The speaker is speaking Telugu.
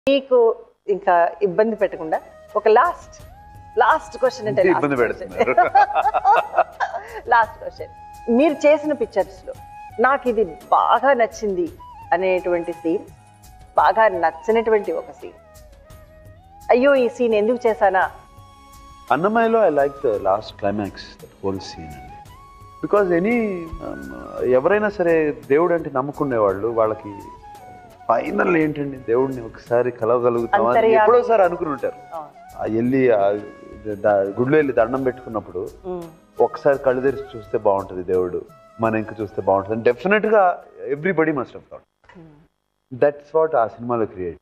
మీకు ఇంకా ఇబ్బంది పెట్టకుండా ఒక లాస్ట్ లాస్ట్ క్వశ్చన్ అంటే ఇంకా ఇబ్బంది పెడుతున్నారు లాస్ట్ క్వశ్చన్ మీరు చేసిన పిక్చర్స్ లో నాకు ఇది బాగా నచ్చింది అనేటువంటి సీన్ బాగా నచ్చినటువంటి ఒక సీన్ అయ్యో ఈ సీన్ ఎందుకు చేశానా అన్నమయ్యలో I like the last climax whole scene అండి బికాజ్ ఎనీ ఎవరైనా సరే దేవుడు అంటే నమ్ముకునేవాళ్ళు వాళ్ళకి ఫైనల్ ఏంటండి దేవుడిని ఒకసారి కలవగలుగుతాం అని అంతర్యామి. ఎప్పుడోసారి అనుకుని ఉంటారు ఆ, ఆ వెళ్ళి ఆ ద- గుడిలో వెళ్ళి దండం పెట్టుకున్నప్పుడు ఉమ్, ఒకసారి కళ్ళు తెరిచి చూస్తే బాగుంటుంది దేవుడు మన ఇంక చూస్తే బాగుంటుంది డెఫినెట్ గా everybody must have thought that's what ఆ సినిమాలో క్రియేట్